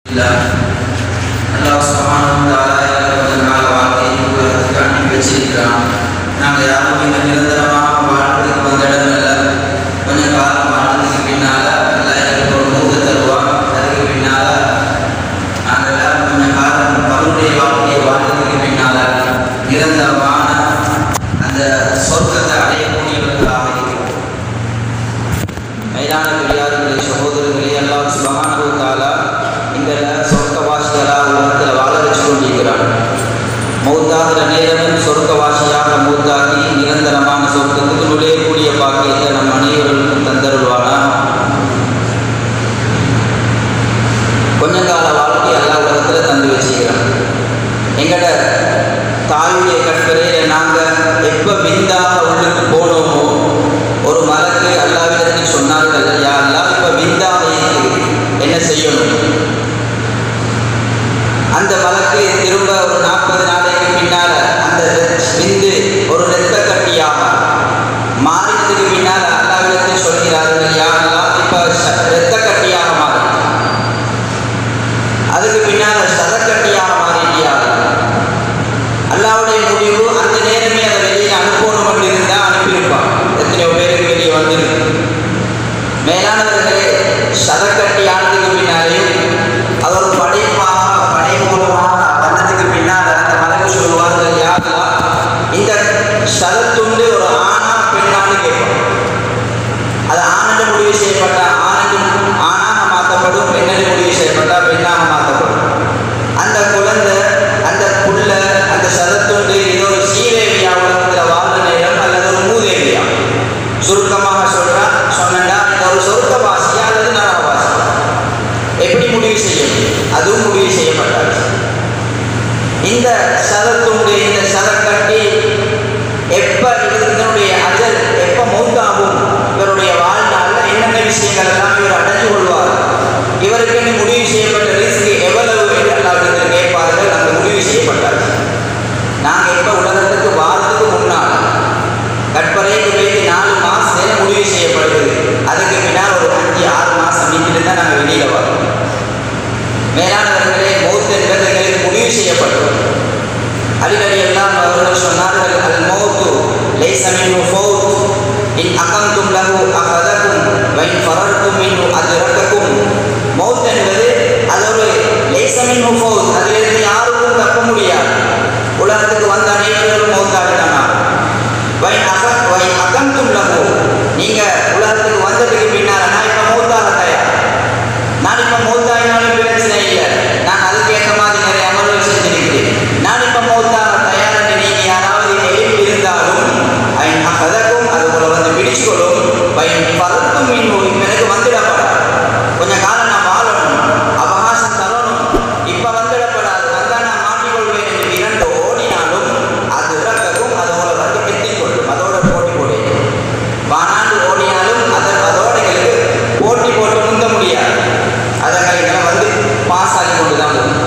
இல்லை அல்லாஹ் சுப்ஹானஹு வ தஆலா எங்களை கொஞ்ச நாள் வாழ்க்கையை கொடுக்கறதுக்கு அனுப்பி வச்சிருக்கிறான் நாங்கள் யாரும் இங்கே நிரந்தரமாக வாழ்றதுக்கு வந்த இடம் இல்லை கொஞ்ச காலம் வாழ்றதுக்கு பின்னால் எல்லாம் எங்களுக்கு ஒரு மூத்த தருவான் அதுக்கு பின்னால் நாங்கள் எல்லாரும் கொஞ்ச காலம் பருடைய வாழ்க்கையை வாழ்றதுக்கு பின்னால் நிரந்தரமான அந்த சொர்க்கத்தை அடையக்கூடியவர்களாக இருக்கிறோம் மைதான பெரியார்களே சகோதரர்களே எல்லாம் சுபஹானஹு தஆலா எங்களை சொர்க்கவாசிகளாக உலகத்தில் வாழ வச்சு கொண்டிருக்கிறான் மௌத்தாகிற நேரமும் சொர்க்கவாசியாக மௌத்தாகி நிரந்தரமான சொர்க்கத்துக்கு நுழையக்கூடிய பாக்கியத்தை நம் அனைவருக்கும் தந்தருள்வானா கொஞ்ச கால வாழ்க்கை எல்லா உலகத்தில் தந்து வச்சுக்கிறான் எங்கட தாயுடைய கற்பனையில் நாங்கள் எப்போ விந்தாக உள்ளுக்கு போனோமோ ஒரு மலக்கு அல்லாவிடத்தில் சொன்னார்கள் யா அல்லாஹ் இப்போ விந்தாக இருக்குது என்ன செய்யணும் அந்த மலக்கு திரும்ப ஒரு நாற்பது நாளைக்கு பின்னால் அந்த விந்து ஒரு இரத்த கட்டியாக மாறினதுக்கு பின்னால் அல்லாவிடத்தில் சொல்கிறார்கள் யா அல்லாஹ் இப்போ இரத்த கட்டியாக மாறி அதுக்கு பின்னால் சதக்கட்டியாக மாறிட்டியாக அல்லாவுடைய முடிவு அந்த நேரமே அதை வெளியே அனுப்பணும் அப்படி இருந்தால் அனுப்பியிருப்பான் எத்தனையோ பேருக்கு வெளியே வந்திருக்கு மேலானவர்களே சதக்கட்டி ஆனதுக்கு பின்னாலேயும் அது ஒரு படைப்பாக படை மூலமாக வந்ததுக்கு பின்னால் அந்த மலக்கு சொல்லுவார்கள் யாருலா இந்த சதத்துண்டு ஒரு ஆணா பெண்ணான்னு கேட்பான் அது ஆனண்டு முடிவு செய்யப்பட்ட ஆனண்டு ஆணாக மாற்றப்படும் பெண்ணென்று முடிவு செய்யப்பட்ட பெண்ணாக மாற்றப்படும் அந்த குழந்தை அந்த புள்ள அந்த சதத்துண்டு இது ஒரு சீதேவியா உலகத்தில் வாழ்ற நேரம் அல்லது ஒரு மூதேவியா சுருக்கமாக சொல்றா சொன்னா இது ஒரு சொர்க்கவாசியா அல்லது நரகவாசி எப்படி முடிவு செய்யும் அதுவும் முடிவு செய்யப்பட்டாச்சு இந்த சதத்துண்டு இந்த சதக்கட்டி எப்ப இதனுடைய அஜல் எப்ப மௌத்தாகும் இவருடைய வாழ்நாளில் என்னென்ன விஷயங்கள் எல்லாம் இவர் அடைஞ்சு கொள்வார் இவருக்கு என்ன முடிவு செய்யப்பட்ட ரிஸ்க் எவ்வளவு என்று எல்லாத்திற்கு கேட்பார்கள் அந்த முடிவு செய்யப்பட்டாச்சு நாங்கள் எப்போ உலகத்துக்கு வாரத்துக்கு முன்னால் கற்பனைக்கு போயிட்டு நாலு மாதத்துல முடிவு செய்யப்படுது அதுக்கு பின்னால் ஒரு அஞ்சு ஆறு மாதம் வீட்டில் தான் நாங்கள் வெளியில் வரோம் மேலானவர்களே மௌத் என்பது எங்களுக்கு முடிவு செய்யப்பட்டது அலிகடி எல்லாம் அவர்கள் சொன்னார்கள் அல் மௌத்து லைஸ மின்ஹு ஃபௌத் இன் அகம்தும் லஹு அகதக்கும் வைன் ஃபரர்தும் மின்ஹு அத்ரகக்கும் மௌத் என்பது அது ஒரு லைஸ மின்ஹு ஃபௌத் அதிலிருந்து யாருக்கும் தப்ப முடியாது உலகத்துக்கு வந்த அனைவரும் மௌத்தாகிட்டானா வைன் அக வைன் அகம்தும் லஹு நீங்க உலகத்துக்கு வந்ததுக்கு பின்னால் நான் இப்போ மௌத்தாக தயார் நான் இப்போ மௌத்தாகினாலும் பிரச்சனை இல்லை நான் அதுக்கு ஏற்ற மாதிரி நிறைய அமல்கள் செஞ்சிருக்கிறேன் நான் இப்போ மௌத்தாக தயார் என்று நீங்க யாராவது எழுப்பி இருந்தாலும் ஐன் அகதக்கும் அது போல வந்து பிடிச்சுக்கொள்ளும் பயன் பறக்கும் மீன் எனக்கு வந்துடப்படாது கொஞ்சம் காலம் நான் வாழணும் அவகாசம் தரணும் இப்போ வந்துடப்படாது வந்தால் நான் மாட்டிக்கொள்வேன் என்று இரண்டு ஓடினாலும் அது இறக்கவும் அது போல வந்து கெத்திக்கொள்ளும் அதோட போட்டி போடு வானாண்டு ஓடினாலும் அதை அதோட எங்களுக்கு போட்டி போட்டு முந்த முடியாது அதை எங்களை வந்து பாஸ் ஆகி கொண்டு தான் போகும்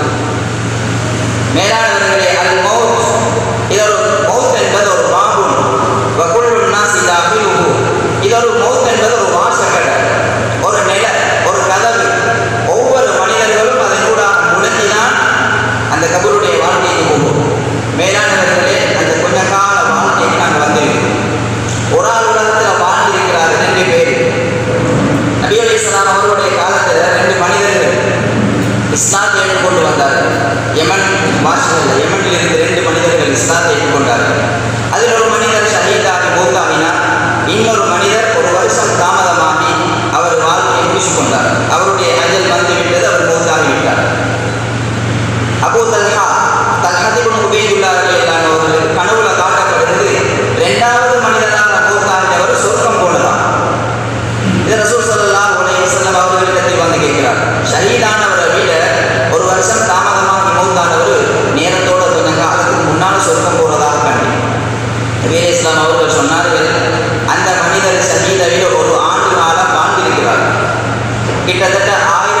மேலானவர்களே அது மவுத் இது ஒரு மவுத் என்பது ஒரு மாபுன் வகுல் நாசி தாபிலுஹு இது ஒரு மவுத் என்பது ஒரு வாசக்கடை ஒரு நில ஒரு கதவு ஒவ்வொரு மனிதர்களும் அதன் கூட முடங்கிதான் அந்த கபருடைய வாழ்க்கைக்கு போகும் மேலானவர்களே அந்த கொஞ்ச கால வாழ்க்கைக்கு நாங்கள் வந்திருக்கிறோம் ஒரு ஆள் உலகத்தில் வாழ்ந்திருக்கிறார் ரெண்டு பேர் நபி அலி இஸ்லாம் அவர்களுடைய காலத்தில் ரெண்டு மனிதர்கள் இஸ்லாத்தை ஏற்றுக்கொண்டு வந்தார்கள் யமன் பாஷையில் யமனில் இருந்து ரெண்டு மனிதர்கள் இஸ்லாத்தை ஏற்றுக்கொண்டார்கள் அதில் ஒரு மனிதர் ஷஹீதாகி மூத்தாகினார் இன்னொரு மனிதர் ஒரு வருஷம் தாமதமாகி அவர் வாழ்க்கையை முடிச்சு கொண்டார் அவருடைய அஞ்சல் வந்து விட்டது அவர் மூத்தாகி விட்டார் அபூ தல்ஹா தல்ஹதிபுன் உபேதுல்லாஹி அவர்கள் கனவுல காட்டப்படுகிறது ரெண்டாவது மனிதராக மூத்தாகியவர் சொர்க்கம் போனதான் இது ரசூல் ஸல்லல்லாஹு அலைஹி வஸல்லம் அவர்களிடத்தில் வந்து கேட்கிறார் ஷஹீதானவரை விட ஒரு வருஷம் தாமதமாக மௌத்தானவர் நேரத்தோட கொஞ்சம் காலத்துக்கு முன்னால் சொர்க்கம் போறதாக கண்டேன் நபீர் இஸ்லாம் அவர்கள் சொன்னார்கள் அந்த மனிதர் ஷஹீதை விட ஒரு ஆண்டு காலம் வாழ்ந்திருக்கிறார் கிட்டத்தட்ட ஆயிரம்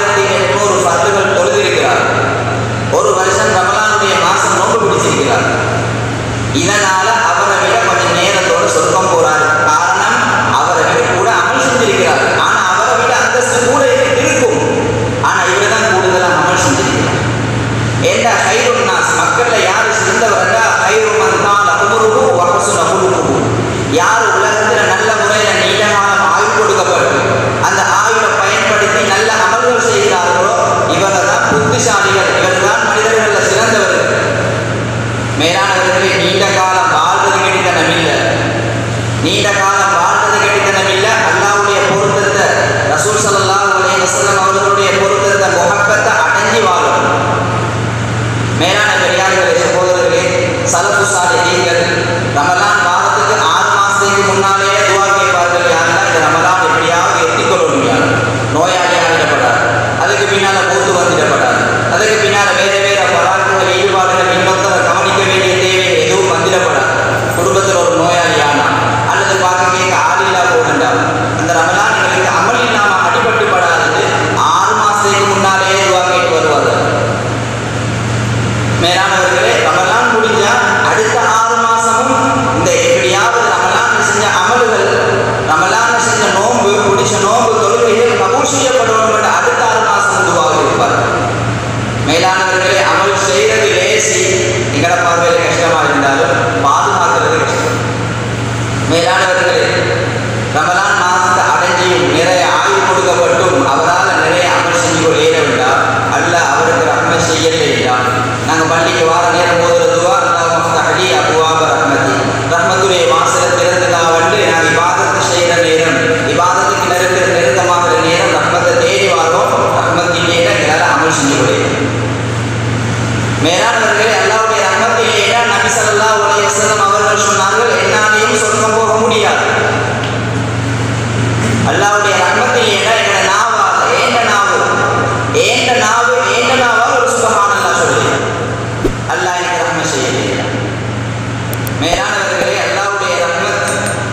அமல் செஞ்சு கொள்கிறோம் மேலானவர்களே அல்லாவுடைய ரஹ்மத் இல்லையா நபி ஸல்லல்லாஹு அலைஹி வஸல்லம் அவர்கள் சொன்னார்கள் என்னாலையும் சொர்க்கம் போக முடியாது அல்லாவுடைய ரஹ்மத் இல்லையா எங்க நாவால ஏண்ட நாவு ஏண்ட நாவு ஏண்ட நாவால் ஒரு சுபஹானல்லாஹ் சொல்லி அல்லாஹ் எனக்கு ரஹ்மத் செய்யலையா மேலானவர்களே அல்லாவுடைய ரஹ்மத்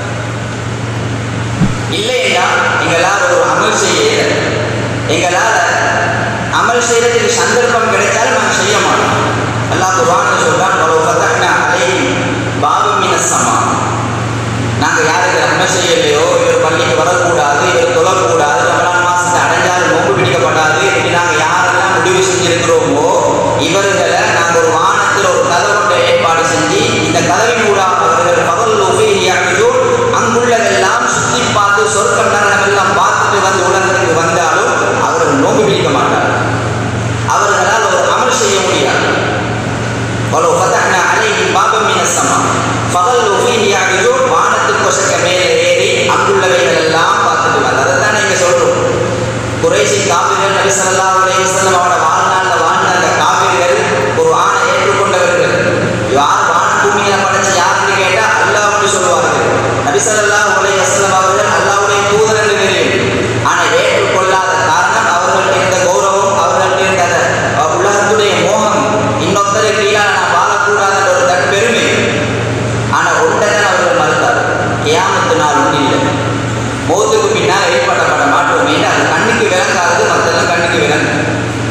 இல்லையா எங்களால் ஒரு அமல் செய்ய எங்களால் அமல் செய்யறதுக்கு சந்தர்ப்பம் கிடைத்தாலும் நாங்கள் செய்ய மாட்டோம் அல்லாஹ் குர்ஆனில் சொல்றான் வலோ ஃபதஹ்னா அலைஹிம் பாபம் மினஸ் ஸமா நாங்கள் யாருக்கு நன்மை செய்யலையோ இவர் பள்ளிக்கு வரக்கூடாது இவர் தொழக்கூடாது ரமலான் மாசத்தை அடைஞ்சால் நோம்பு பிடிக்கப்படாது இப்படி நாங்கள் யாரெல்லாம் முடிவு செஞ்சிருக்கிறோமோ இவர்களை நாங்கள் ஒரு வானத்தில் ஒரு கதவு கொண்ட ஏற்பாடு செஞ்சு இந்த கதவின் ஊடாக அவர்கள் பகல் லோஃபியாகியோ அங்குள்ளதெல்லாம் சுற்றி பார்த்து சொர்க்கம் நரகம் எல்லாம் பார்த்துட்டு வந்து உலகத்துக்கு வந்தாலும் அவர்கள் நோம்பு பிடிக்க மாட்டார்கள் அவர்களால் ஒரு அமல் செய்ய முடியாது வலோ ஃபதஹ்னா அலைஹிம் பாபம் மினஸ் ஸமா ஃபகல்லு ஃபீஹி யஅஜூன் வானத்துக்கு கொசக்க மேலே ஏறி அங்குள்ளவைகள் எல்லாம் பார்த்துட்டு வந்து அதை தான் நீங்க சொல்றோம் குறைசி காபிர்கள் நபி ஸல்லல்லாஹு அலைஹி வஸல்லம் அவரோட வாழ்நாளில் வாழ்ந்த அந்த காபிர்கள் ஒரு ஆணை ஏற்றுக்கொண்டவர்கள் யார் வான பூமியில படைச்சு யாருன்னு கேட்டா அல்லாஹ்னு சொல்லுவார்கள் நபி ஸல்லல்லாஹு அலைஹி வஸல்லம் அவர்கள் அல்லாஹ்வுடைய தூதர் என்று தெரியும் ஆனால் ஏற்றுக்கொள்ளாத காரணம் அவர்கள்ட்ட இருந்த கௌரவம் அவர்கள்ட்ட இருந்த அந்த, அஹ், உலகத்துடைய மோகம் இன்னொருத்தரை கீழாக நான் வாழக்கூடாது என்ற ஒரு தன் பெருமை ஆனால் ஒன்றதான் அவர்கள் மறுத்தார் கியாமத்து நாள் ஒன்று இல்லை மௌத்துக்கு பின்னால் வெளிப்படப்பட மாட்டோம் என்று அது கண்ணுக்கு விளங்காது மற்றெல்லாம் கண்ணுக்கு விளங்கும்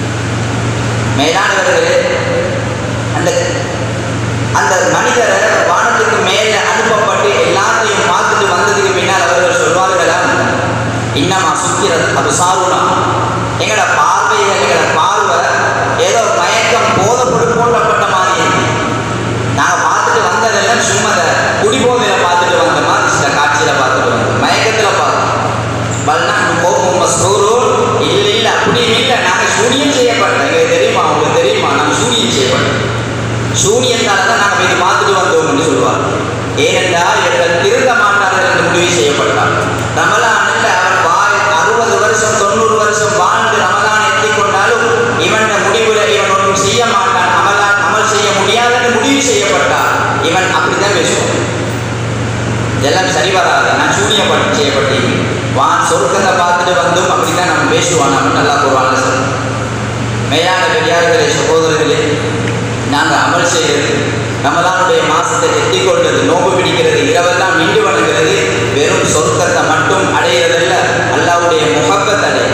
மேலானவர்களே அந்த அந்த மனிதரை வானத்துக்கு மேலே அனுப்பப்பட்டு எல்லாத்தையும் பார்த்துட்டு வந்ததுக்கு பின்னால் அவர்கள் சொல்வார்களாம் இன்னமா சுக்கிரத் அது சாருனா எங்களோட பார்வைகள் எங்களோட பார்வை ஏதோ மயக்கம் போதப்படு போன்றப்பட்ட மாதிரி இருக்கு நாங்கள் பார்த்துட்டு வந்ததெல்லாம் சும்மா அந்த குடிபோதையில் பார்த்துட்டு வந்த மாதிரி சில காட்சியில் பார்த்துட்டு வந்தோம் மயக்கத்தில் பார்த்தோம் பல்னா கோபம் மஸ்தூரு இல்லை இல்லை அப்படியும் இல்லை நாங்கள் சூனியம் செய்யப்பட்டோம் எங்களுக்கு தெரியுமா உங்களுக்கு தெரியுமா நாங்கள் சூனியம் செய்யப்பட்டோம் சூனியத்தால தான் நாங்கள் போய் பார்த்துட்டு வந்தோம் என்று சொல்லுவார் ஏனென்றால் இவர்கள் திருந்த மாட்டார்கள் என்று முடிவு செய்யப்பட்டார் ரமலானில் அவன் வாழ் அறுபது வருஷம் தொண்ணூறு வருஷம் வாழ்ந்து ரமலான் எத்திக் கொண்டாலும் இவன் முடிவுல இவன் ஒன்றும் செய்ய மாட்டான் அமலான் அமல் செய்ய முடியாது என்று முடிவு செய்யப்பட்டார் இவன் அப்படித்தான் பேசுவான் இதெல்லாம் சரி வராது நான் சூனியப்பட்டு செய்யப்பட்டேன் வான் சொர்க்கத்தை பார்த்துட்டு வந்தும் அப்படித்தான் நம்ம பேசுவான் அப்படின்னு நல்லா கூறுவாங்க சார் மேலான பெரியார்களே சகோதரர்களே நாங்கள் அமல் செய்கிறது ரமலானுடைய மாசத்தை எட்டிக் கொள்வது நோம்பு பிடிக்கிறது இரவெல்லாம் நின்று வணங்குறது வெறும் சொர்க்கத்தை மட்டும் அடையிறதல்ல அல்லாவுடைய முகப்பத் அடைய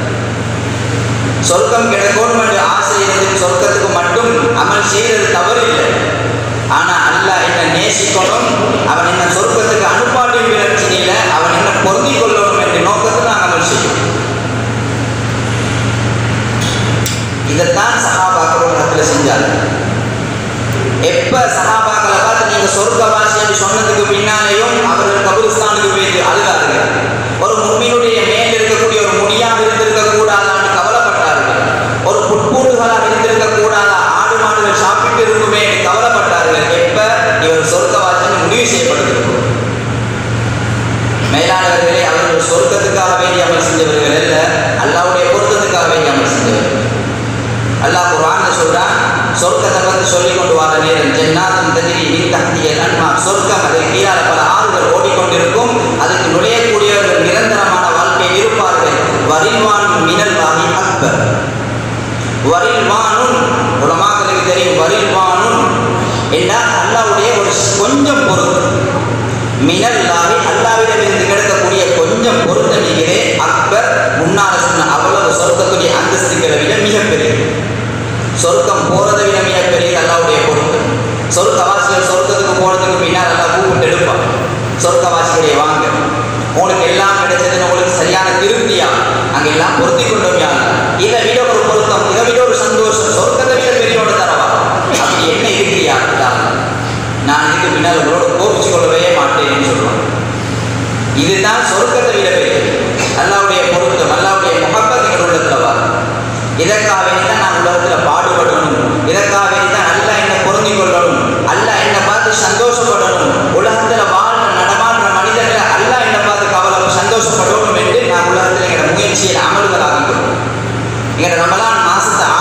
சொர்க்கம் கிடைக்கணும் என்று ஆசை இருந்து சொர்க்கத்துக்கு மட்டும் அமல் செய்கிறது தவறு இல்லை ஆனால் அல்லாஹ் என்ன நேசிக்கணும் அவன் என்ன சொர்க்கத்துக்கு அனுப்பாட்டும் பிரச்சனை இல்லை அவன் என்ன பொருந்திக் கொள்ளணும் என்ற நோக்கத்தில் நாங்கள் அமல் செய்யும் இதைத்தான் சகாபாக்கள் உலகத்தில் செஞ்சாங்க எப்ப சகாபாக்களை பார்த்து நீங்க சொர்க்கவாசி என்று சொன்னதுக்கு பின்னாலேயும் அவர்கள் கபுரிஸ்தானுக்கு போய் அழுதார்கள் ஒரு முன்மினுடைய மேல் இருக்கக்கூடிய ஒரு முடியாக இருந்திருக்க கூடாதான்னு கவலைப்பட்டார்கள் ஒரு புட்பூண்டுகளாக இருந்திருக்க கூடாதா ஆடு மாடுகள் சாப்பிட்டு இருக்குமே என்று கவலைப்பட்டார்கள் எப்ப இவர் சொர்க்கவாசின்னு முடிவு செய்யப்பட்டிருக்கும் மேலானவர்களே அவர்கள் சொர்க்கத்துக்காக வேண்டி அமல் செஞ்சவர்கள் அல்ல அல்லாவுடைய பொருத்தத்துக்காக வேண்டி அமல் செஞ்சவர்கள் அல்லாஹ் குர்ஆன்ல சொல்றான் சொர்க்கத்தை பற்றி சொல்லி கொண்டு வர நேரம் ஜன்னாத்தும் தஜ்ரி மின் தஹ்திஹா அன்ஹார் சொர்க்கம் அதில் கீழால பல ஆறுகள் ஓடிக்கொண்டிருக்கும் அதுக்கு நுழையக்கூடியவர்கள் நிரந்தரமான வாழ்க்கையில் இருப்பார்கள் வரில்வான் மினல் வாஹி அக்பர் வரில்வானும் உலமாக்களுக்கு தெரியும் வரில்வானும் என்றால் அல்லாவுடைய ஒரு கொஞ்சம் பொருள் மினல்லாஹி அல்லாவிடமிருந்து கிடைக்கக்கூடிய கொஞ்சம் பொருத்தணிகளே அக்பர் முன்னால் சொன்ன அவ்வளவு சொர்க்கத்துடைய அந்தஸ்துகளை விட மிகப்பெரியது சொர்க்கம் போறதை விட மிகப்பெரியது அல்லாவுடைய பொருத்தம் சொர்க்கவாசிகள் சொர்க்கத்துக்கு போனதுக்கு பின்னால் எல்லாம் கூப்பிட்டு எடுப்பான் சொர்க்கவாசிகளுடைய வாங்க உங்களுக்கு எல்லாம் கிடைச்சதுன்னு உங்களுக்கு சரியான திருப்தியா அங்க எல்லாம் பொருத்தி கொண்டோம் யார் இதை விட ஒரு பொருத்தம் இதை விட ஒரு சந்தோஷம் சொர்க்கத்தை விட பெரியோட தரவா அப்படி என்ன இருக்கிறியா நான் இதுக்கு பின்னால் உங்களோட கோபிச்சு கொள்ளவே மாட்டேன்னு சொல்லுவான் இதுதான் சொர்க்கத்தை விட பெரியது அல்லாவுடைய பொருத்தம் அல்லாவுடைய முகப்பத் எங்கள் உள்ளத்துல வரும் இதற்காக வேண்டி தான் நான் உலகத்தில் பாடுபடணும் இதற்காக வேண்டி தான் அல்ல என்னை பொருந்தி கொள்ளணும் அல்ல என்னை பார்த்து சந்தோஷப்படணும் உலகத்தில் வாழ்ற நடமாடுற மனிதர்களை அல்ல என்னை பார்த்து கவலை சந்தோஷப்படணும் என்று நான் உலகத்தில் எங்களோட முயற்சியில் அமல்களாகிக்கிறோம் எங்களோட ரமலான் மாசத்தை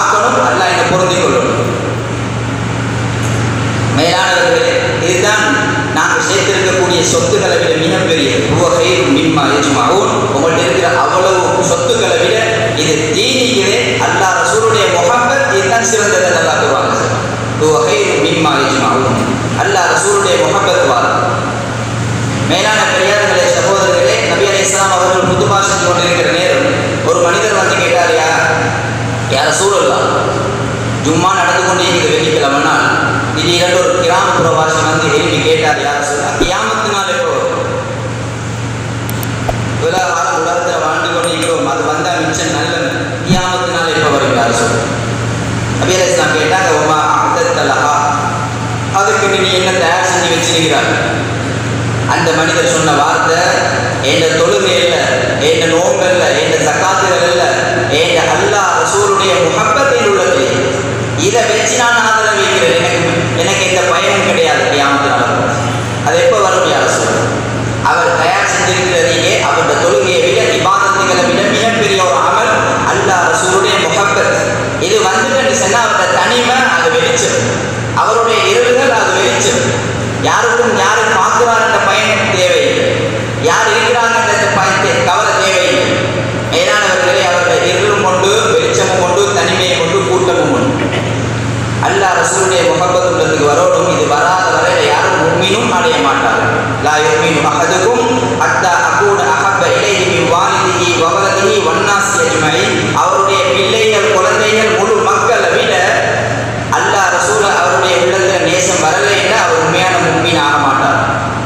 சிறந்தது நல்லா கூறுவாங்க மீன்மா யஜ்மாவும் அல்லாஹ் ரசூலுடைய முகப்பத் வாரம் மேலான பெரியார்களே சகோதரர்களே நபி அலி இஸ்லாம் அவர்கள் புத்துபா செஞ்சு கொண்டிருக்கிற நேரம் ஒரு மனிதர் வந்து கேட்டார் யா யார சூழல்லாம் ஜும்மா நடந்து கொண்டே இருக்கிற வெள்ளிக்கிழமைனா திடீரென்று ஒரு கிராமப்புற வாசி வந்து எழுப்பி கேட்டார் யார சொல்ல கியாமத்தினால் எப்போ இவ்வளவு காலம் உலகத்தில் வாழ்ந்து கொண்டிருக்கிறோம் அது வந்தால் மிச்சம் நல்லது கியாமத்தினால் எப்போ வரும் யார சொல்ல நபி அலி இஸ்லாம் கேட்டாங்க உமா அகத்தல்லஹா அதுக்கு நீ என்ன தயார் செஞ்சு வச்சிருக்கிறார் அந்த மனிதர் சொன்ன வார்த்தை என்ற தொழுகை இல்லை என்ற நோம்பு இல்லை என்ற சக்காத்துகள் இல்லை என்ற அல்லாஹ் ரசூலுடைய முகப்பத்தில் உள்ளது இதை வச்சு நான் ஆதரவு வைக்கிறேன் எனக்கு எனக்கு எந்த பயனும் கிடையாது கியாமத்தினால அது எப்போ வரும் யார் சொல்ல அவர் தயார் செஞ்சிருக்கிறதையே அவருடைய தொழுகையை விட இபாதத்துகளை விட மிகப்பெரிய ஒரு அமல் அல்லாஹ் ரசூலுடைய முகப்பத் இது வந்துட்டு சொன்னால் அவருடைய தனிமை அது வெளிச்சம் அவருடைய இருள்கள் அது வெளிச்சம் யாருக்கும் யாரு பார்க்கிறார் என்ற பயன் தேவையில்லை யார் இருக்கிறாங்க என்ற பயத்தை கவலை தேவையில்லை மேலானவர்களை அவருடைய இருளும் கொண்டு வெளிச்சமும் கொண்டு தனிமையை கொண்டு கூட்டமும் கொண்டு அல்லாஹ் ரசூலுடைய முகப்பத் உள்ளதுக்கு வரணும் இது வராத வரையில யாரும் உண்மையும் அடைய மாட்டார்கள் லா யுமினு அஹதுக்கும் அத்தா அகூட அஹப்ப இலைஹி மின் வாலிதிஹி வவலதிஹி வன்னாசி அஜ்மஈன் அவருடைய பிள்ளைகள் குழந்தைகள் முழு மக்களை விட அல்லாஹ் ரசூல அவருடைய உள்ளத்தில் நேசம் வரலைன்னா அவர் உண்மையான முன்மீன் ஆக மாட்டார்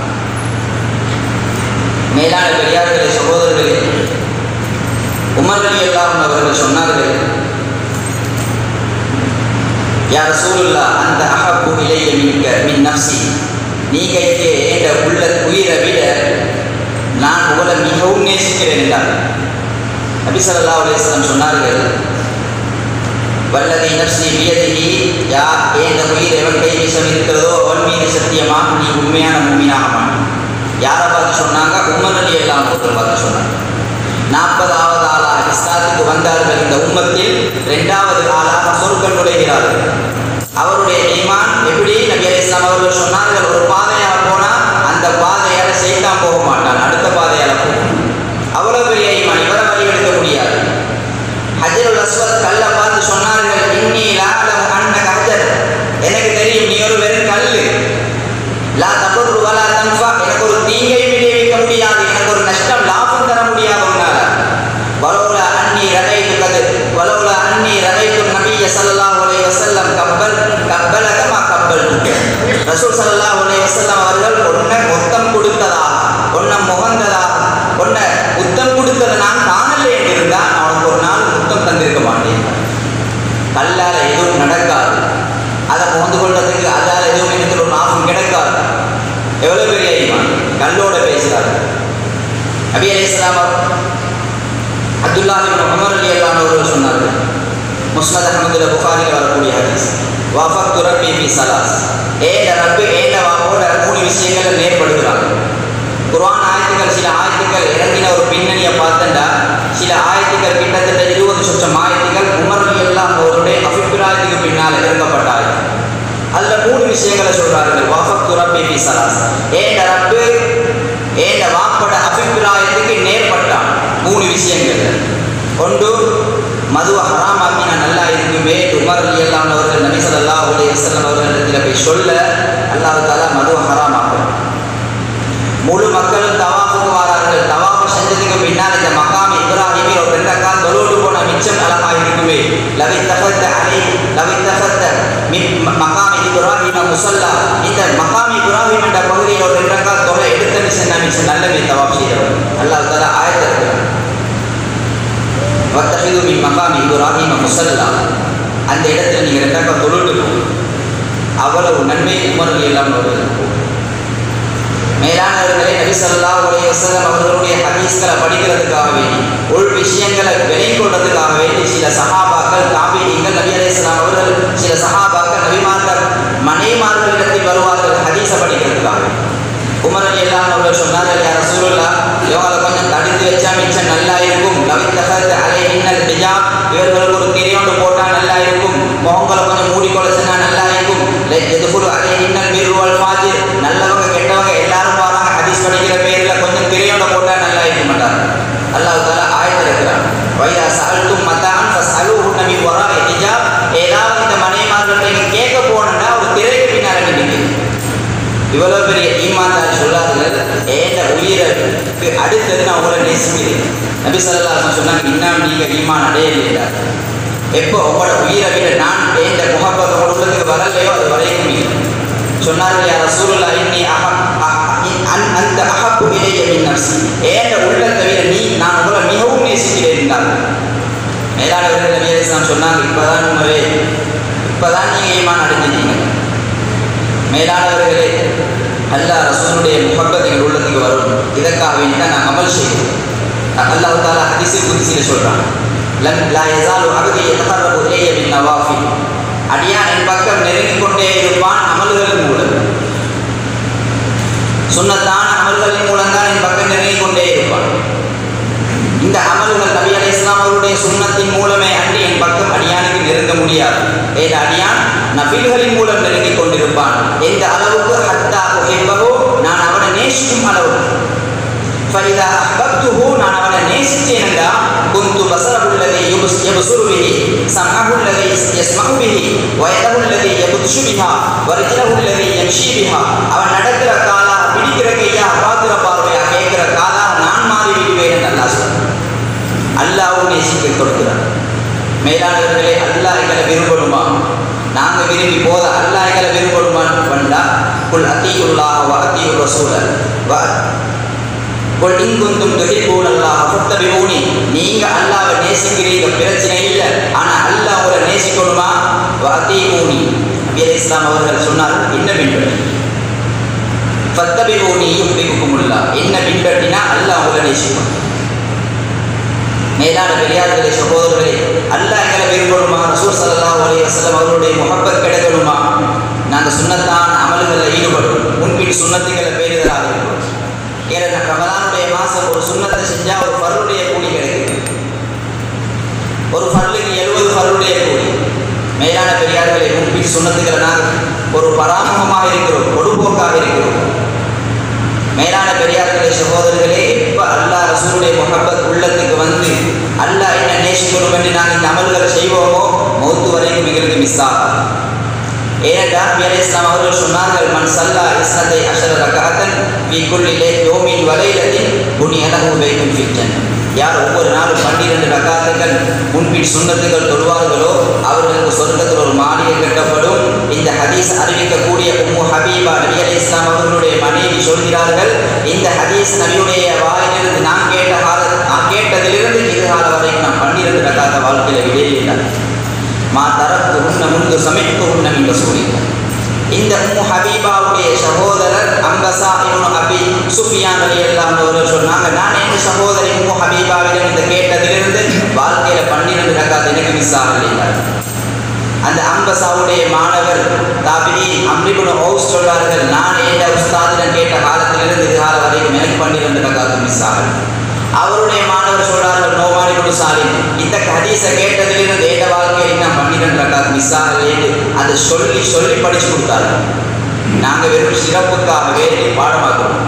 மேலான பெரியார்களே சகோதரர்களே உமர் அலி அல்லாஹ் அவர்கள் சொன்னார்கள் யார் சூழல்லா அந்த அகப்பு இலைய மின்க மின் நப்சி நீங்களுக்கு என்ற உள்ள உயிரை விட நான் உங்களை மிகவும் நேசிக்கிறேன் என்றார் நபி ஸல்லல்லாஹு அலைஹி வஸல்லம் சொன்னார்கள் வல்லதி நப்சி வியதிஹி யார் ஏந்த உயிர் எவன் கை விஷம் இருக்கிறதோ அவன் மீது சத்தியமாக நீ உண்மையான மும்மினாக மாட்டான் யாரை பார்த்து சொன்னாங்க உமர் அலி எல்லாம் ஒருத்தர் பார்த்து சொன்னாங்க நாற்பதாவது ஆளாக இஸ்லாத்துக்கு வந்தார்கள் இந்த உம்மத்தில் இரண்டாவது ஆளாக சொர்க்கம் நுழைகிறார்கள் அவருடைய ஈமான் எப்படி நபி அலி இஸ்லாம் அவர்கள் சொன்னார்கள் ஒரு பாதையாக போனால் அந்த பாதையால செய்தான் போக மாட்டான் அடுத்த பாதையால போகும் அவ்வளவு பெரிய ஈமான் இவரை வழி எடுக்க முடியாது ஹஜருல் அஸ்வத் கல்ல பார்த்து சொன்னார்கள் இன்னி லாலம் அன்ன ஹஜர் எனக்கு தெரியும் நீ ஒரு வெறும் கல்லு லா தபுர் வலா தன்ஃபா எனக்கு ஒரு தீங்கையும் விளைவிக்க முடியாது எனக்கு ஒரு நஷ்டம் லாபம் தர முடியாது உன்னால வலவுலா அன்னி ரகைத்து கது வலவுலா அன்னி ரகைத்து நபிய ஸல்லல்லாஹு அலைஹி வஸல்லம் கப்பல் கப்பலக மா கப்பல் ரசூல் ஸல்லல்லாஹு அலைஹி வஸல்லம் அவர்கள் ஒன்ன மொத்தம் கொடுத்ததாக ஒன்ன முகந்ததாக ஒன்ன முத்தம் கொடுத்ததை நான் காணலை என்று இருந்தால் நான் உனக்கு ஒரு நாள் முத்தம் தந்திருக்க மாட்டேன் கல்லால எதுவும் நடக்காது அதை மோந்து கொள்றதுக்கு அதால எதுவும் எனக்கு ஒரு லாபம் கிடைக்காது எவ்வளவு பெரிய ஈமான் கல்லோட பேசுறாரு நபி அலைஹிஸ்ஸலாம் அப்துல்லா இப்னு உமர் அலி அல்லாஹ் அவர்கள் சொன்னார்கள் முஸ்னத் அஹமதுல புகாரில் வரக்கூடிய ஹதீஸ் வாஃபக் துரப்பி பி சலாஸ் ஏண்ட ரப்பு ஏண்ட வாப்போட மூணு விஷயங்களை நேர்படுகிறாங்க குர்ஆன் ஆயத்துக்கள் சில ஆயத்துக்கள் இறங்கின ஒரு பின்னணியை பார்த்தண்டா சில ஆயத்துக்கள் கிட்டத்தட்ட இருபது சொச்சம் ஆயத்துக்கள் உமர் அலி அல்லாஹ் அவருடைய அபிப்பிராயத்துக்கு பின்னால் இறங்கப்பட்ட ஆயத்து அதில் மூணு விஷயங்களை சொல்றார்கள் வாஃபக் துரப்பி பி சலாஸ் ஏண்ட ரப்பு ஏண்ட வாப்பட அபிப்பிராயத்துக்கு நேர்பட்டான் மூணு விஷயங்கள் ஒன்று மதுவை ஹராமாக்கினா நல்லா இருக்குமே உமர் அலி அல்லாம் அவர்கள் நபி ஸல்லல்லாஹு அலைஹி வஸல்லம் அவர்களிடத்தில் போய் சொல்ல அல்லாஹ் தாலா மதுவை ஹராமாக்கும் முழு மக்களும் தவாஃபுக்கு வரார்கள் தவாஃபு செஞ்சதுக்கு பின்னால் இந்த மகாம் இப்ராஹிமி ஒரு ரெண்டு அக்கா தொழுவிட்டு போன மிச்சம் அழகா இருக்குமே லவி தகத்த அலை லவி தகத்த மகாம் இப்ராஹிம முசல்லா இந்த மகாம் இப்ராஹிம் என்ற பகுதியில் ஒரு ரெண்டு அக்கா தொலை எடுத்த மிச்சம் மிச்சம் நல்லவே தவாஃப் செய்தவர் அல்லாஹ் தாலா ஆயத்திருக்கிறார் வத்தஹிது மின் மகாம் இப்ராஹிம முசல்லா அந்த இடத்துல நீங்கள் ரெண்டாக்கா தொழுட்டு போகும் அவ்வளவு நன்மை உமர்கள் எல்லாம் வருவதற்கு மேலானவர்களே நபி ஸல்லல்லாஹு அலைஹி வஸல்லம் அவர்களுடைய ஹதீஸ்களை படிக்கிறதுக்காக வேண்டி உள் விஷயங்களை விலை கொள்றதுக்காக வேண்டி சில சஹாபாக்கள் தாபீகள் நபி அலைஹிஸ்ஸலாம் அவர்கள் சில சஹாபாக்கள் நபிமார்கள் மனைமார்களிடத்தில் வருவார்கள் ஹதீஸை படிக்கிறதுக்காக உமர் அலி எல்லாம் அவர்கள் சொன்னார்கள் யார் ரசூலுல்லாஹ் இவங்களை கொஞ்சம் தடுத்து வச்சா மிச்சம் நல்லா இருக்கும் லவித்தகத் அலை இன்னல் ஹிஜாப் இவர்களுக்கு ஒரு திரையோண்டு போட்டால் நல்லா இருக்கும் முகங்களை கொஞ்சம் மூடிக்கொள்ள சொன்னா நல்லா இருக்கும் எதுக்குழு அலை இன்னல் மிருவல் ஃபாஜிர் நல்லவங்க கெட்டவங்க எல்லாரும் வராங்க ஹதீஸ் படிக்கிற பேர்ல கொஞ்சம் திரையோட போட்டால் நல்லா இருக்க மாட்டாங்க அல்லாஹ் தாலா ஆயத்தில் இருக்கிறான் வைதா சஅல்தும் மத்தான் ஃபஸ்அலுஹு நபி வராஇ ஹிஜாப் ஏதாவது இந்த இவ்வளவு பெரிய ஈமான்தாரி சொல்லார்கள் ஏண்ட உயிருக்கு அடுத்தது நான் உங்களை நேசிக்கிறேன் நபி சொல்லலாம் சொன்னாங்க இன்னும் நீங்க ஈமான் அடையலையா எப்போ உங்களோட உயிரை விட நான் ஏண்ட முகப்பத்தை உள்ளத்துக்கு வரலையோ அது வரைக்கும் இல்லை சொன்னார்கள் யார் ரசூலுல்லா இன்னி அஹ அன் அந்த அஹப்பு இலைய மின் நப்சி ஏண்ட உள்ளத்தை விட நீ நான் உங்களை மிகவும் நேசிக்கிறேன் என்றார்கள் மேலானவர்கள் நபி அலிஸ்லாம் சொன்னாங்க இப்பதான் உண்மையே இப்பதான் நீங்க ஈமான் அடைஞ்சிட்டீங்க மேலானவர்களே அல்லாஹ் ரசூலுடைய முகப்பத் எங்கள் உள்ளத்துக்கு வரும் இதற்காக வேண்டி தான் நான் அமல் செய்வோம் அல்லாஹ் தாலா ஹதீஸில் குதிசியில் சொல்கிறான் லன் லா யஸாலு அபதி யதகர்ரபு இலைய பின் நவாஃபில் அடியான் என் பக்கம் நெருங்கிக் கொண்டே இருப்பான் அமல்களின் மூலம் சுன்னத்தான அமல்களின் மூலம் தான் என் பக்கம் நெருங்கிக் கொண்டே இருப்பான் இந்த அமல்கள் நபி அலை இஸ்லாம் அவருடைய சுண்ணத்தின் மூலமே அன்றி என் பக்கம் அடியானுக்கு நெருங்க முடியாது ஏன் அடியான் நபில்களின் மூலம் நெருங்கிக் கொண்டிருப்பான் எந்த அளவுக்கு ஹத்தா உஹிப்பஹு நான் அவனை நேசிக்கும் அளவுக்கு ஃபைதா அஹ்பப்துஹு நான் அவனை நேசித்தேனென்றா குந்து பஸரஹு அல்லதி யுபஸ் யபசுரு பிஹி சம்அஹு அல்லதி யஸ்மஉ பிஹி வயதஹு அல்லதி யபத்ஷு பிஹா வர்ஜலஹு அல்லதி யம்ஷி பிஹா அவன் நடக்கிற காலா பிடிக்கிற கையா பார்க்கிற பார்வையா கேட்கிற காலா நான் மாறி விடுவேன் என்று அல்லாஹ் சொல்றான் அல்லாவும் நேசிக்க கொடுக்கிறான் மேலாளர்களே அல்லாஹ் எங்களை விரும்பணுமா நாங்கள் விரும்பி போத அல்லாஹ் எங்களை விரும்பணுமான்னு வந்தா குல் அத்தியுல்லாஹ் வ அத்தியுர் ரசூல வ குல் இங்குந்தும் துஹிப்பூன் அல்லாஹ் ஃபத்தபிஊனி நீங்க அல்லாஹ்வை நேசிக்கிறீங்க பிரச்சனை இல்லை ஆனா அல்லாஹ் உங்களை நேசிக்கணுமா வ அத்தியூனி நபி அலைஹிஸ் இஸ்லாம் அவர்கள் சொன்னார்கள் என்ன பின்பற்றி ஃபத்தபிஊனி யுஹ்பிபுக்குமுல்லாஹ் என்ன பின்பற்றினா அல்லாஹ் உங்களை நேசிக்கும் மேலான பெரியார்களே சகோதரர்களே அல்லாஹ் எங்களை விரும்பணுமா ரசூல் ஸல்லல்லாஹு அலைஹி வஸல்லம் அவர்களுடைய முகப்பத் கிடைக்கணுமா நாங்கள் சுன்னத்தான அமல்களில் ஈடுபடும் முன்பின் சுன்னத்துகளை பேருதலாக இருக்கும் ஏன்னா ரமலானுடைய மாதம் ஒரு சுண்ணத்தை செஞ்சால் ஒரு ஃபர்ருடைய கூலி கிடைக்கும் ஒரு ஃபர்லுக்கு எழுபது ஃபர்ருடைய கூலி மேலான பெரியார்களே முன்பின் சுண்ணத்துக்களை நாங்கள் ஒரு பராமுகமாக இருக்கிறோம் பொடுபோக்காக இருக்கிறோம் மேலான பெரியார்களே சகோதரர்களே எப்போ அல்லாஹ் ரசூலுடைய முகப்பத் உள்ளத்துக்கு வந்து அல்லாஹ் என்ன நேசிக்கணும் என்று நாங்கள் இந்த அமல்களை செய்வோமோ மௌத்து வரைக்கும் எங்களுக்கு மிஸ் ஆகும் ஏனென்றால் பியர் இஸ்லாம் அவர்கள் சொன்னார்கள் மன் சல்லா இஸ்னத்தை அஷர ரகாத்தன் வி குல்லிலே யோமின் வலையிலத்தின் புனி அலகு வைக்கும் ஃபிட்டன் யார் ஒவ்வொரு நாளும் பன்னிரண்டு ரகாத்துகள் முன்பின் சுண்ணத்துகள் தொழுவார்களோ அவர்களுக்கு சொர்க்கத்தில் ஒரு மாளிகை கட்டப்படும் இந்த ஹதீஸ் அறிவிக்கக்கூடிய உம்மு ஹபீபா நபி அலி இஸ்லாம் அவர்களுடைய மனைவி சொல்கிறார்கள் இந்த ஹதீஸ் நபியுடைய வாயிலிருந்து நான் கேட்ட கால நான் கேட்டதிலிருந்து இது கால வரைக்கும் நான் பன்னிரண்டு ரகாத்த வாழ்க்கையில் விடையில்லை மா தரத்து உன்ன முன்பு சமைத்து உன்ன என்று சொல்லியிருக்கார் இந்த உம்மு ஹபீபாவுடைய சகோதரர் அம்பசா இவனு அபி சுஃபியான் அலி எல்லாம் அவர்கள் சொன்னாங்க நான் என் சகோதரி உம்மு ஹபீபாவிடம் இந்த கேட்டதிலிருந்து வாழ்க்கையில பன்னிரண்டு ரகாத் எனக்கு மிஸ் ஆகலைங்க அந்த அம்பசாவுடைய மாணவர் தாபிரி அம்ரிபுன ஹவுஸ் சொல்வார்கள் நான் எந்த உஸ்தாதிடம் கேட்ட காலத்திலிருந்து இது காலம் வரைக்கும் எனக்கு பன்னிரண்டு ரகாத்து மிஸ் ஆகலை அவருடைய மாணவர் சொல்றார்கள் நோமானி குடு சாலிம் இந்த ஹதீஸை கேட்டதிலிருந்து ஏத வாழ்க்கையில் இன்னும் பன்னிரெண்டு ரக்காத் மிஸ் ஆகலேன்னு அதை சொல்லி சொல்லி படிச்சு கொடுத்தாரு நாங்கள் வெறும் சிறப்புக்காக வேண்டி பாடமாக்குறோம்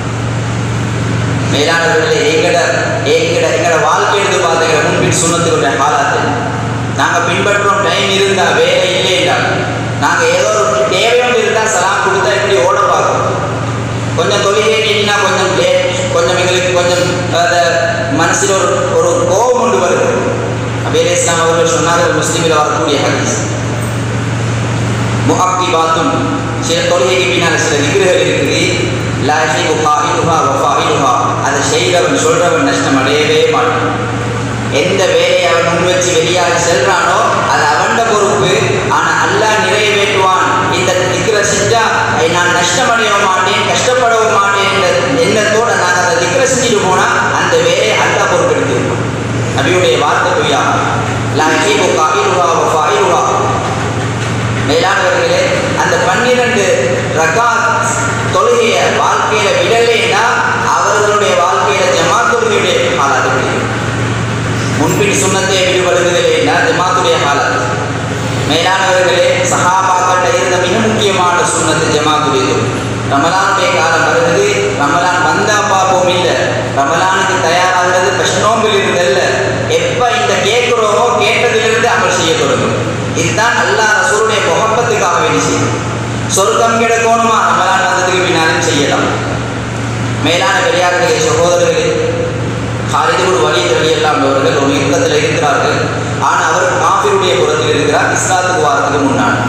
மேலானவர்களே எங்கட எங்கட எங்கட வாழ்க்கை எடுத்து பார்த்துக்கிற முன்பின் சுண்ணத்துக்குடைய காலாத்து நாங்கள் பின்பற்றோம் டைம் இருந்தா வேலை இல்லைண்டா நாங்கள் ஏதோ ஒரு தேவையோடு இருந்தால் சலாம் கொடுத்தா இப்படி ஓட பார்க்கணும் கொஞ்சம் தொழிலே நீட்டினா கொஞ்சம் லேட் கொஞ்சம் எங்களுக்கு கொஞ்சம் அந்த மனசில் ஒரு ஒரு கோபம் உண்டு வருது அபேலே இஸ்லாம் அவர்கள் சொன்னார்கள் முஸ்லீமில் வரக்கூடிய ஹதீஸ் முஹப்தி பாத்தும் சில தொழுகைக்கு பின்னால் சில விக்கிரகள் இருக்குது லாஹி உஹாஹிலுஹா வஃபாஹிலுஹா அதை செய்கிறவன் சொல்கிறவன் நஷ்டம் அடையவே மாட்டான் எந்த வேலையை அவன் முன் வச்சு வெளியாக செல்றானோ அது அவன்ட பொறுப்பு ஆனால் அல்லாஹ் நிறைவேற்றுவான் இந்த திக்கிற செஞ்சா நான் நஷ்டமடைய மாட்டேன் கஷ்டப்படவும் மாட்டேன் என்ற எண்ணத்தோட நாங்கள் அந்த திக்கிற செஞ்சுட்டு போனால் அந்த வேலையை அல்லாஹ் பொறுப்பெடுத்திருப்போம் நபியுடைய வார்த்தை பொய்யா லஹீபு காயிலுஹா வஃபாயிலுஹா மேலானவர்களே அந்த பன்னிரண்டு ரகாத் தொழுகைய வாழ்க்கையில விடலைன்னா அவர்களுடைய வாழ்க்கையில ஜமாத் தொழுகையுடைய காலாது முன்பின் சுண்ணத்தை விடுபடுவதில்லைன்னா ஜமாத்துடைய காலாது மேலானவர்களே சஹாபாக்கிட்ட இருந்த மிக முக்கியமான சுண்ணத்து ஜமாத்துடைய ரமலானுடைய காலம் வருகிறது ரமலான் வந்தா பார்ப்போம் இல்லை ரமலானுக்கு தயாராகிறது பிரஷ்னோம்பில் இருந்தல்ல எப்போ இந்த கேட்குறோமோ கேட்டதிலிருந்து அமல் செய்ய தொடங்கும் இதுதான் அல்லாஹ் ரசூலுடைய முகப்பத்துக்காக வேண்டி செய்யும் சொர்க்கம் கிடைக்கணுமா ரமலான் வந்ததுக்கு பின்னாலும் செய்யலாம் மேலான பெரியார்களே சகோதரர்களே ஹாலிதுகுடு வழி வழியெல்லாம் அவர்கள் ஒரு யுத்தத்தில் இருக்கிறார்கள் ஆனால் அவர் காபிருடைய புறத்தில் இருக்கிறார் இஸ்லாத்துக்கு வாரத்துக்கு முன்னாடி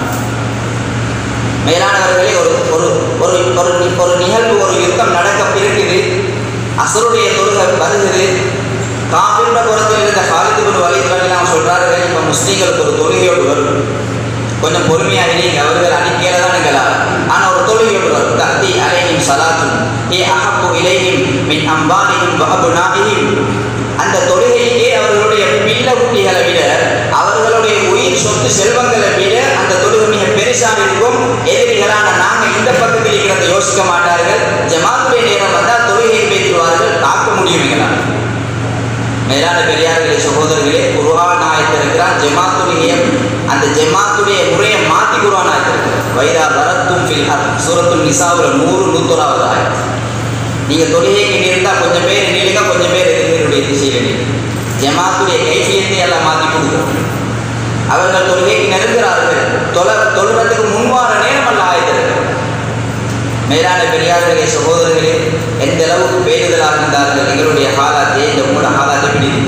மேலானவர்களே ஒரு ஒரு ஒரு ஒரு ஒரு நிகழ்வு ஒரு யுத்தம் நடக்க பிறகுது அசருடைய தொழுகை வருகிறது காபிருட புறத்தில் இருந்த ஹாலிதுகுடு வழி வழியெல்லாம் சொல்கிறார்கள் இப்போ முஸ்லீம்களுக்கு ஒரு தொழுகையோடு வரும் கொஞ்சம் பொறுமையாக நீங்க அவர்கள் அடிக்கையில தான் நிகழார் ஆனால் ஒரு தொழுகையோடு வரும் தத்தி அலைஹிம் சலாத்தும் ஏ அஹப்பு இலைஹிம் மின் அம்பானியும் வஹபுனாஹிம் அந்த தொழுகைக்கே அவர்களுடைய பிள்ளை குட்டிகளை விட அவர்களுடைய உயிர் சொத்து செல்வங்களை விட அந்த தொழுகை மிக பெருசாக இருக்கும் எதிரிகளான நாங்கள் இந்த பக்கத்தில் இருக்கிறத யோசிக்க மாட்டார்கள் ஜமாத்துடைய நேரம் வந்தால் தொழுகையை பேசுவார்கள் தாக்க முடியுங்களா மேலான பெரியார்களே சகோதரர்களே குருவான் ஆயத்திருக்கிறான் ஜமாத்துடைய அந்த ஜமாத்துடைய முறையை மாற்றி குருவான் ஆயத்திருக்கிறார் வைரா வரத்தும் ஃபில் சூரத்துல் நிசாவில் நூறு நூத்தொராவது ஆயத்து நீங்கள் தொழுகைக்கு நிறுத்தால் கொஞ்சம் பேர் நிலுங்க கொஞ்சம் பேர் எதிர்களுடைய திசையில் நிற்கு ஜமாத்துடைய கைசியத்தை எல்லாம் மாற்றி கொடுக்குறோம் அவர்கள் தொழுகைக்கு நெருங்குகிறார்கள் தொலை தொழுறதுக்கு முன்வார நேரம் அல்ல ஆயத்திருக்கிறார் மேலான பெரியார்களே சகோதரர்களே எந்த அளவுக்கு பேருதலாக இருந்தார்கள் எங்களுடைய ஹாலாத்தை இந்த உங்களோட ஹாலாத்தை பிடித்து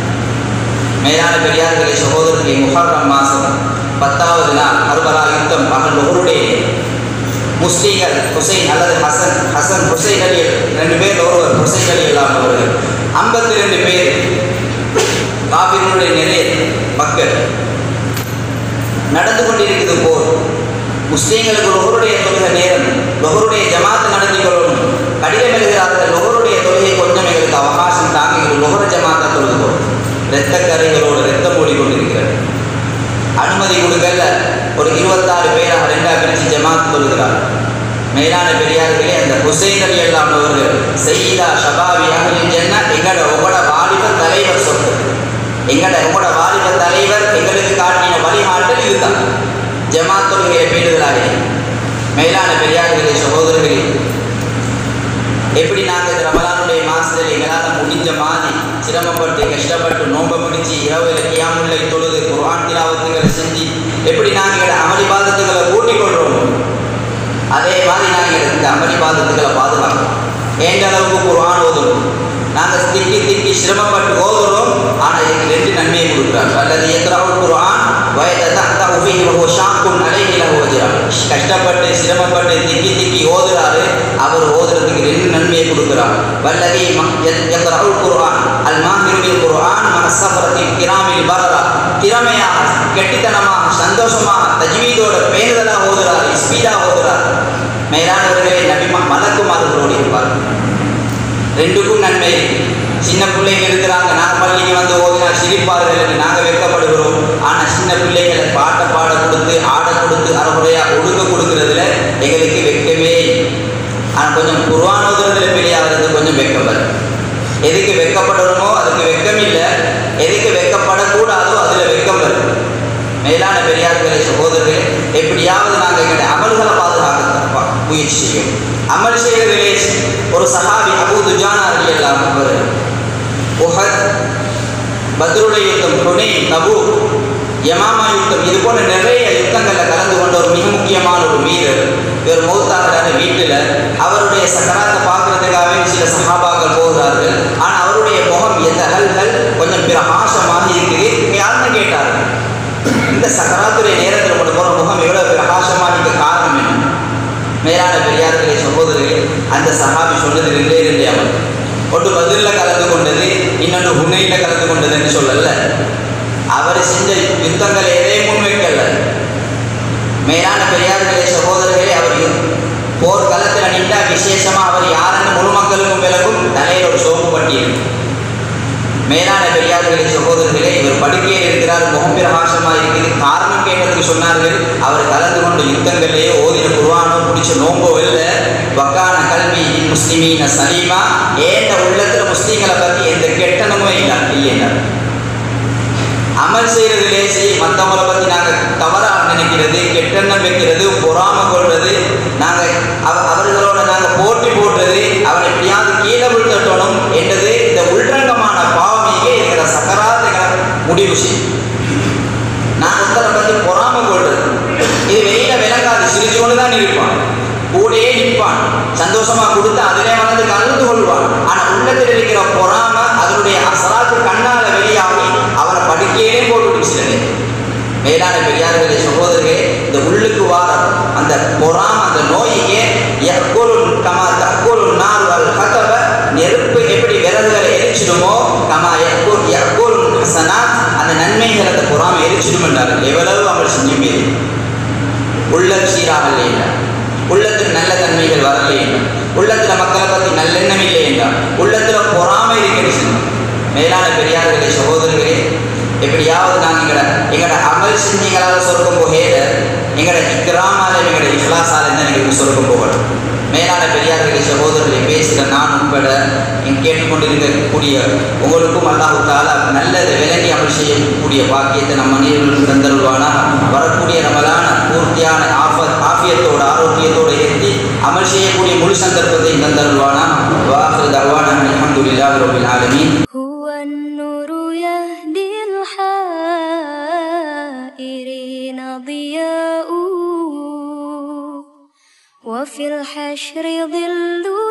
மேலான பெரியார்களே சகோதரர்களே முஹர்ரம் மாதம் பத்தாவது நாள் அறுபரா யுத்தம் மகன் ஒருடைய முஸ்லீம்கள் ஹுசைன் அல்லது ஹசன் ஹசன் ஹுசைன் அலி ரெண்டு பேர் ஒருவர் ஹுசைன் அலி இல்லாமவர்கள் ஐம்பத்தி ரெண்டு பேர் காபிர்களுடைய நிறைய மக்கள் நடந்து கொண்டிருக்குது போர் முஸ்லீம்களுக்கு லொஹருடைய தொழுகை நேரம் லொஹருடைய ஜமாத் நடத்தி கொள்ளணும் கடிதம் எழுதுகிறார்கள் லொஹருடைய தொழுகை கொஞ்சம் எங்களுக்கு அவகாசம் தாங்க எங்களுக்கு லொஹர ஜமாத்தை தொழுதுவோம் இரத்த கரைகளோடு ரத்தம் ஓடி கொண்டிருக்கிறது அனுமதி கொடுக்கல ஒரு இருபத்தாறு பேராக ரெண்டாக பிரித்து ஜமாத் தொழுகிறார் மேலான பெரியார்களே அந்த ஹுசைன் அலி அல்லாம் அவர்கள் செய்தா ஷபாவி அகலின் ஜென்னா எங்களோட உங்களோட வாலிப தலைவர் சொத்து எங்களோட உங்களோட வாலிப தலைவர் எங்களுக்கு காட்டின வழிகாட்டல் இதுதான் ஜமாத் தொழுகையை பேடுதலாக மேலான பெரியார்களே சகோதரர்களே எப்படி நாங்கள் இந்த ரமலானுடைய மாதத்தில் எங்களால் முடிஞ்ச மாதிரி சிரமப்பட்டு கஷ்டப்பட்டு நோம்ப பிடிச்சி இரவில் கியாமுல்லை தொழுது குர்ஆன் திலாவத்துகளை செஞ்சு எப்படி நாங்கள் எங்களோட அமளிபாதத்துகளை கூட்டிக் கொள்கிறோமோ அதே மாதிரி நாங்கள் இந்த அமளிபாதத்துகளை பாதுகாக்கிறோம் எந்த அளவுக்கு குர்ஆன் ஓதுறோம் நாங்கள் திக்கி திக்கி சிரமப்பட்டு ஓதுறோம் ஆனால் எங்களுக்கு ரெண்டு நன்மையை கொடுக்குறாங்க அல்லது எத்தனாவது குர்ஆன் கஷ்டப்பட்டு சிரமப்பட்டு திக்கி திக்கி ஓதுறாரு அவர் ஓதுறதுக்கு ரெண்டு நன்மையை கொடுக்கிறார் வல்லதி எத்தரவுல் குர்ஆன் அல் மாஹிருபில் குர்ஆன் மனசபரத்தின் கிராமில் பரரா திறமையாக கெட்டித்தனமாக சந்தோஷமாக தஜ்வீதோட பேணுதலாக ஓதுறார் ஸ்பீடாக ஓதுறார் மேலானவர்களே நபி மலக்குமார்களோடு இருப்பார் ரெண்டுக்கும் நன்மை சின்ன பிள்ளைங்க இருக்கிறாங்க நாங்கள் பள்ளிக்கு வந்து ஓதினா சிரிப்பார்கள் என்று நாங்கள் வெட்கப்படுகிறோம் ஆனால் சின்ன பிள்ளைகளை பாட்டை பாட கொடுத்து ஆட கொடுத்து அரைமுறையாக ஒடுக்க கொடுக்கறதுல எங்களுக்கு வெட்கமே ஆனால் கொஞ்சம் குர்வான் ஓதுறதுல பெரியாகிறது கொஞ்சம் வெட்கம் வரும் எதுக்கு வெட்கப்படணுமோ அதுக்கு வெட்கம் இல்லை எதுக்கு வெட்கப்படக்கூடாதோ அதில் வெட்கம் வரும் மேலான பெரியார்களே சகோதரர்களே எப்படியாவது நாங்கள் எங்களுடைய அமல்களை பாதுகாக்க முயற்சி செய்யும் அமல் செய்வதிலே ஒரு சஹாபி அபு துஜானா அலி எல்லாம் அவர் உஹத் பத்ருடைய யுத்தம் புனே தபு யமாமா யுத்தம் இது போன்ற நிறைய யுத்தங்களில் கலந்து கொண்ட ஒரு மிக முக்கியமான ஒரு வீரர் இவர் மௌத்தாகிறாரு வீட்டில் அவருடைய சக்கராத்தை பார்க்கறதுக்காகவே சில சஹாபாக்கள் போகிறார்கள் ஆனால் அவருடைய முகம் எந்த ஹல்கள் கொஞ்சம் பிரகாசமாக இருக்குது யாருன்னு கேட்டார் இந்த சக்கராத்துடைய நேரத்தில் கொண்டு போகிற முகம் எவ்வளோ பிரகாசமாக இருக்க காரணம் என்ன மேலான பெரியார்களே சகோதரர்களே அந்த சஹாபி சொன்னது ரெண்டே ரெண்டே அவர் ஒன்று பதிலில் கலந்து கொண்டது இன்னொன்று உன்னையில் கலந்து கொண்டதுன்னு சொல்லல அவர் செஞ்ச யுத்தங்கள் எதையும் முன்வைக்கல மேலான பெரியார்களே சகோதரர்களே அவர் போர் களத்தில் நின்றா விசேஷமாக அவர் யாருன்னு முழு மக்களுக்கும் விலகும் தலையில் ஒரு சோப்பு பட்டியல் மேலான பெரியார்களே சகோதரர்களே இவர் படுக்கையில் இருக்கிறார் முகம் பிரகாசமாக இருக்குது காரணம் கேட்டதுக்கு சொன்னார்கள் அவர் கலந்து கொண்ட யுத்தங்களிலே ஓதின குர்வானோ பிடிச்ச நோம்போ இல்லை வக்கான கல்வி முஸ்லிமீன சலீமா ஏந்த உள்ளத்தில் முஸ்லீம்களை பற்றி எந்த கெட்டனமும் இல்லை இல்லைன்னா அமல் செய்கிறது லேசி மற்றவங்களை பற்றி நாங்கள் தவறாக நினைக்கிறது கெட்டெண்ணம் வைக்கிறது பொறாம கொள்வது நாங்கள் அவ அவர்களோட நாங்கள் போட்டி போடுறது அவனை எப்படியாவது கீழே விழுத்தட்டணும் என்றது இந்த உள்ரங்கமான பாவமிகை எங்களை சக்கராத்துகளை முடிவு செய்யும் நான் ஒருத்தரை பற்றி பொறாம கொள்றது இது வெளியில விளங்காது சிரிச்சோடு தான் இருப்பான் கூடயே நிற்பான் சந்தோஷமா கொடுத்து அதிலே வந்து கலந்து கொள்வான் ஆனா உள்ளத்தில் இருக்கிற பொறாம அதனுடைய அசராத்து கண்ணால வெளியாகி அவனை படுக்கையே போட்டு விடுச்சிருந்தேன் மேலான பெரியார்களே சகோதரர்களே இந்த உள்ளுக்கு வார அந்த பொறாம அந்த நோய்க்கு எக்கோலும் கமா தக்கோலும் நார் அல் கதவ நெருப்பு எப்படி விறகுகளை எரிச்சிடுமோ கமா எக்கோல் எக்கோலும் ஹசனா அந்த நன்மைகள் அந்த பொறாம எரிச்சிடும் என்றார்கள் எவ்வளவு அமல் செஞ்சுமே உள்ளம் சீராக இல்லை என்றார் உள்ளத்தில் நல்ல தன்மைகள் வரலை என்றார் உள்ளத்தில் மக்களை பற்றி நல்லெண்ணம் இல்லை என்றார் உள்ளத்தில் பொறாமை இருக்கிறது மேலான பெரியார்களே சகோதரர்களே எப்படியாவது நாங்கள் எங்களை எங்களோட அமல் செஞ்சீங்களால் சொர்க்கம் போகேத எங்களோட இக்கிராமால எங்களோட இஹ்லாசால தான் எங்களுக்கு சொர்க்கம் போகணும் மேலான பெரியார்களே சகோதரர்களை பேசுகிற நான் உட்பட இங்கே கேட்டுக்கொண்டிருக்கக்கூடிய உங்களுக்கும் அல்லாஹு தாலா நல்லதை விளங்கி அமல் செய்யக்கூடிய பாக்கியத்தை நம் மனிதர்களுக்கு தந்தருவானா வரக்கூடிய ரமலான பூர்த்தியான ஆஃபத் ஆஃபியத்தோட ஆரோக்கியத்தோடு ஏற்றி அமல் செய்யக்கூடிய முழு சந்தர்ப்பத்தை தந்தருவானா வாஹு தவானா அல்ஹம்துலில்லாஹி ரபில் ஆலமீன் هو النور يهدي الحائرين ضياء وفي الحشر ظل